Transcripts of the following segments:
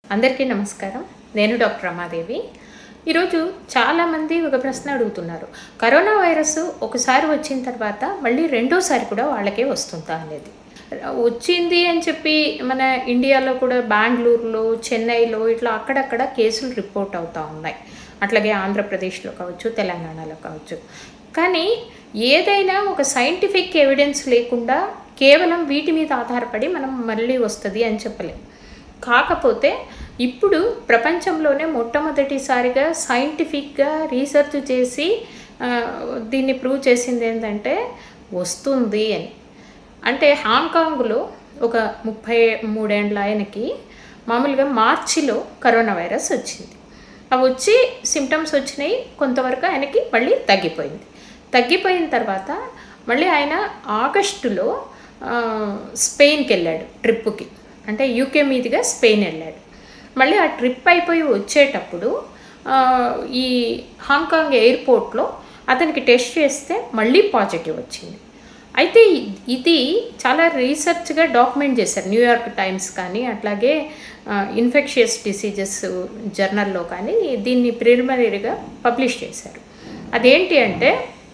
అందరికీ నమస్కారం నేను డాక్టర్ రమాదేవి ఈరోజు చాలామంది ఒక ప్రశ్న అడుగుతున్నారు కరోనా వైరస్ ఒకసారి వచ్చిన తర్వాత మళ్ళీ రెండోసారి కూడా వాళ్ళకే వస్తుందా అనేది వచ్చింది అని చెప్పి మన ఇండియాలో కూడా బెంగళూరులో చెన్నైలో ఇట్లా అక్కడక్కడ కేసులు రిపోర్ట్ అవుతూ ఉన్నాయి అట్లాగే ఆంధ్రప్రదేశ్లో కావచ్చు తెలంగాణలో కావచ్చు కానీ ఏదైనా ఒక సైంటిఫిక్ ఎవిడెన్స్ లేకుండా కేవలం వీటి మీద ఆధారపడి మనం మళ్ళీ వస్తుంది అని చెప్పలేం కాకపోతే ఇప్పుడు ప్రపంచంలోనే మొట్టమొదటిసారిగా సైంటిఫిక్గా రీసెర్చ్ చేసి ఆ, దీన్ని ప్రూవ్ చేసింది ఏంటంటే వస్తుంది అని అంటే హాంకాంగ్లో ఒక ముప్పై మూడేండ్ల ఆయనకి మామూలుగా మార్చిలో కరోనా వైరస్ వచ్చింది అవి వచ్చి సిమ్టమ్స్ వచ్చినాయి కొంతవరకు ఆయనకి మళ్ళీ తగ్గిపోయింది తగ్గిపోయిన తర్వాత మళ్ళీ ఆయన ఆగస్టులో ఆ, స్పెయిన్కి వెళ్ళాడు ట్రిప్పుకి అంటే యూకే మీదుగా స్పెయిన్ వెళ్ళాడు మళ్ళీ ఆ ట్రిప్ అయిపోయి వచ్చేటప్పుడు ఆ, ఈ హాంకాంగ్ ఎయిర్పోర్ట్లో అతనికి టెస్ట్ చేస్తే మళ్ళీ పాజిటివ్ వచ్చింది అయితే ఇ- ఇది చాలా రీసెర్చ్గా డాక్యుమెంట్ చేశారు న్యూయార్క్ టైమ్స్ కానీ అట్లాగే ఇన్ఫెక్షియస్ డిసీజెస్ జర్నల్లో కానీ దీన్ని ప్రిలిమినరీగా పబ్లిష్ చేశారు అదేంటి అంటే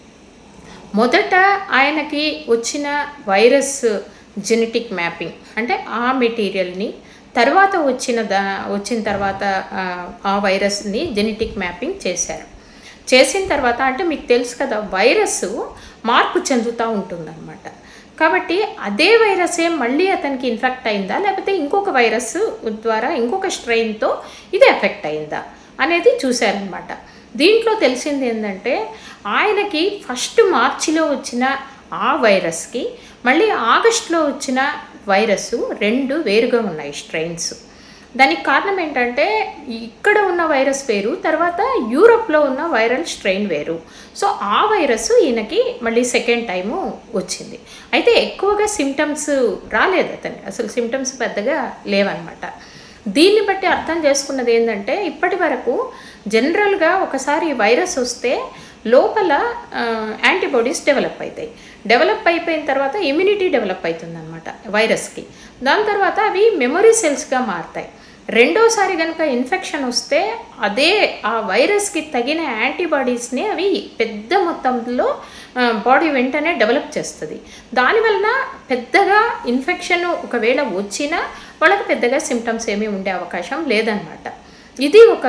మొదట ఆయనకి వచ్చిన వైరస్ జెనెటిక్ మ్యాపింగ్ అంటే ఆ మెటీరియల్ని తర్వాత వచ్చిన దా వచ్చిన తర్వాత ఆ, ఆ వైరస్ని జెనెటిక్ మ్యాపింగ్ చేశారు చేసిన తర్వాత అంటే మీకు తెలుసు కదా వైరస్ మార్పు చెందుతూ ఉంటుందన్నమాట కాబట్టి అదే వైరసే మళ్ళీ అతనికి ఇన్ఫెక్ట్ అయిందా లేకపోతే ఇంకొక వైరస్ ద్వారా ఇంకొక స్ట్రెయిన్తో ఇది ఎఫెక్ట్ అయిందా అనేది చూశారనమాట దీంట్లో తెలిసింది ఏంటంటే ఆయనకి ఫస్ట్ మార్చిలో వచ్చిన ఆ వైరస్కి మళ్ళీ ఆగస్టులో వచ్చిన వైరస్ రెండు వేరుగా ఉన్నాయి స్ట్రెయిన్స్ దానికి కారణం ఏంటంటే ఇక్కడ ఉన్న వైరస్ వేరు తర్వాత యూరోప్లో ఉన్న వైరల్ స్ట్రెయిన్ వేరు సో ఆ వైరస్ ఈయనకి మళ్ళీ సెకండ్ టైము వచ్చింది అయితే ఎక్కువగా సిమ్టమ్స్ రాలేదు అతనికి అసలు సిమ్టమ్స్ పెద్దగా లేవన్నమాట దీన్ని బట్టి అర్థం చేసుకున్నది ఏంటంటే ఇప్పటి వరకు జనరల్గా ఒకసారి ఈ వైరస్ వస్తే లోపల యాంటీబాడీస్ డెవలప్ అవుతాయి డెవలప్ అయిపోయిన తర్వాత ఇమ్యూనిటీ డెవలప్ అవుతుంది అనమాట వైరస్కి దాని తర్వాత అవి మెమొరీ సెల్స్గా మారుతాయి రెండోసారి కనుక ఇన్ఫెక్షన్ వస్తే అదే ఆ వైరస్కి తగిన యాంటీబాడీస్ని అవి పెద్ద మొత్తంలో బాడీ వెంటనే డెవలప్ చేస్తుంది దానివలన పెద్దగా ఇన్ఫెక్షన్ ఒకవేళ వచ్చినా వాళ్ళకి పెద్దగా సిమ్టమ్స్ ఏమీ ఉండే అవకాశం లేదనమాట ఇది ఒక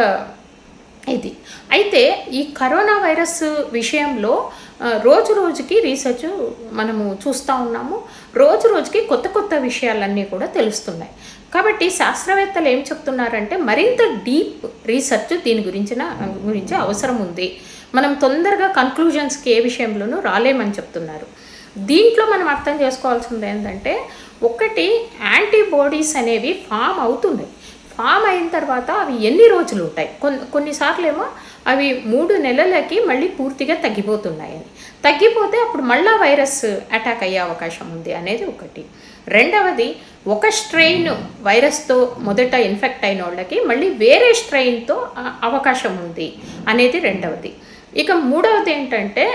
ఇది అయితే ఈ కరోనా వైరస్ విషయంలో ఆ, రోజు రోజుకి రీసెర్చ్ మనము చూస్తూ ఉన్నాము రోజు రోజుకి కొత్త కొత్త విషయాలన్నీ కూడా తెలుస్తున్నాయి కాబట్టి శాస్త్రవేత్తలు ఏం చెప్తున్నారంటే మరింత డీప్ రీసెర్చ్ దీని గురించిన గురించి అవసరం ఉంది మనం తొందరగా కన్క్లూజన్స్కి ఏ విషయంలోనూ రాలేమని చెప్తున్నారు దీంట్లో మనం అర్థం చేసుకోవాల్సింది ఏంటంటే ఒకటి యాంటీబాడీస్ అనేవి ఫామ్ అవుతున్నాయి ఫామ్ అయిన తర్వాత అవి ఎన్ని రోజులు ఉంటాయి కొన్ని కొన్నిసార్లు ఏమో అవి మూడు నెలలకి మళ్ళీ పూర్తిగా తగ్గిపోతున్నాయని తగ్గిపోతే అప్పుడు మళ్ళా వైరస్ అటాక్ అయ్యే అవకాశం ఉంది అనేది ఒకటి రెండవది ఒక స్ట్రెయిన్ వైరస్తో మొదట ఇన్ఫెక్ట్ అయిన వాళ్ళకి మళ్ళీ వేరే స్ట్రెయిన్తో ఆ, అవకాశం ఉంది అనేది రెండవది ఇక మూడవది ఏంటంటే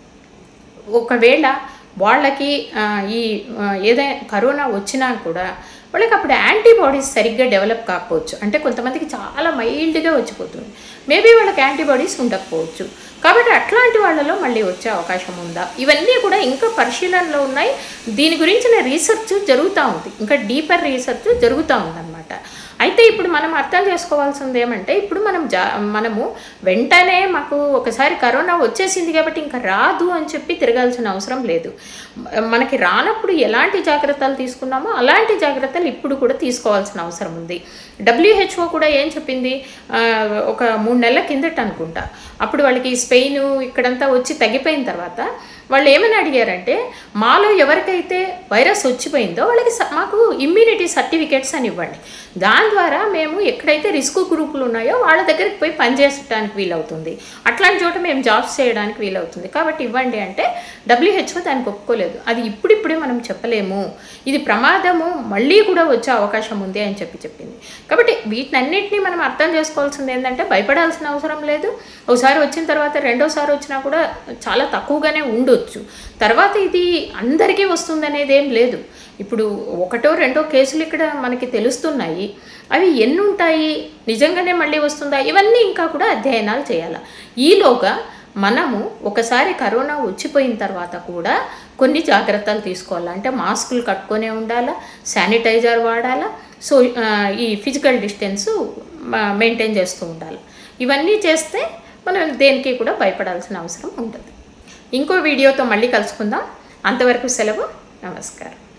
ఒకవేళ వాళ్ళకి ఆ, ఈ ఆ, ఏదైనా కరోనా వచ్చినా కూడా వాళ్ళకి అప్పుడు యాంటీబాడీస్ సరిగ్గా డెవలప్ కాకపోవచ్చు అంటే కొంతమందికి చాలా మైల్డ్గా వచ్చిపోతుంది మేబీ వాళ్ళకి యాంటీబాడీస్ ఉండకపోవచ్చు కాబట్టి అట్లాంటి వాళ్ళలో మళ్ళీ వచ్చే అవకాశం ఉందా ఇవన్నీ కూడా ఇంకా పరిశీలనలో ఉన్నాయి దీని గురించిన రీసెర్చ్ జరుగుతూ ఉంది ఇంకా డీపర్ రీసెర్చ్ జరుగుతూ ఉందన్నమాట అయితే ఇప్పుడు మనం అర్థం చేసుకోవాల్సింది ఏమంటే ఇప్పుడు మనం జా మనము వెంటనే మాకు ఒకసారి కరోనా వచ్చేసింది కాబట్టి ఇంకా రాదు అని చెప్పి తిరగాల్సిన అవసరం లేదు మ- మనకి రానప్పుడు ఎలాంటి జాగ్రత్తలు తీసుకున్నామో అలాంటి జాగ్రత్తలు ఇప్పుడు కూడా తీసుకోవాల్సిన అవసరం ఉంది డబ్ల్యూహెచ్ఓ కూడా ఏం చెప్పింది ఆ, ఒక మూడు నెలల కిందట అనుకుంటా అప్పుడు వాళ్ళకి స్పెయిన్ ఇక్కడంతా వచ్చి తగ్గిపోయిన తర్వాత వాళ్ళు ఏమని అడిగారంటే మాలో ఎవరికైతే వైరస్ వచ్చిపోయిందో వాళ్ళకి స- మాకు ఇమ్యూనిటీ సర్టిఫికేట్స్ అని ఇవ్వండి దాని ద్వారా మేము ఎక్కడైతే రిస్క్ గ్రూపులు ఉన్నాయో వాళ్ళ దగ్గరికి పోయి పనిచేయడానికి వీలవుతుంది అట్లాంటి చోట మేము జాబ్స్ చేయడానికి వీలవుతుంది కాబట్టి ఇవ్వండి అంటే డబ్ల్యూహెచ్ఓ దానికి ఒప్పుకోలేదు అది ఇప్పుడిప్పుడే మనం చెప్పలేము ఇది ప్రమాదము మళ్ళీ కూడా వచ్చే అవకాశం ఉంది అని చెప్పి చెప్పింది కాబట్టి వీటన్నిటిని మనం అర్థం చేసుకోవాల్సింది ఏంటంటే భయపడాల్సిన అవసరం లేదు ఒకసారి వచ్చిన తర్వాత రెండోసారి వచ్చినా కూడా చాలా తక్కువగానే ఉండొచ్చు తర్వాత ఇది అందరికీ వస్తుందనేది ఏం లేదు ఇప్పుడు ఒకటో రెండో కేసులు ఇక్కడ మనకి తెలుస్తున్నాయి అవి ఎన్ని ఉంటాయి నిజంగానే మళ్ళీ వస్తుందా ఇవన్నీ ఇంకా కూడా అధ్యయనాలు చేయాలి ఈలోగా మనము ఒకసారి కరోనా వచ్చిపోయిన తర్వాత కూడా కొన్ని జాగ్రత్తలు తీసుకోవాలి అంటే మాస్కులు కట్టుకొనే ఉండాలా శానిటైజర్ వాడాలా సో ఆ, ఈ ఫిజికల్ డిస్టెన్స్ మెయింటైన్ చేస్తూ ఉండాలి ఇవన్నీ చేస్తే మనం దేనికి కూడా భయపడాల్సిన అవసరం ఉంటుంది ఇంకో వీడియోతో మళ్ళీ కలుసుకుందాం అంతవరకు సెలవు నమస్కారం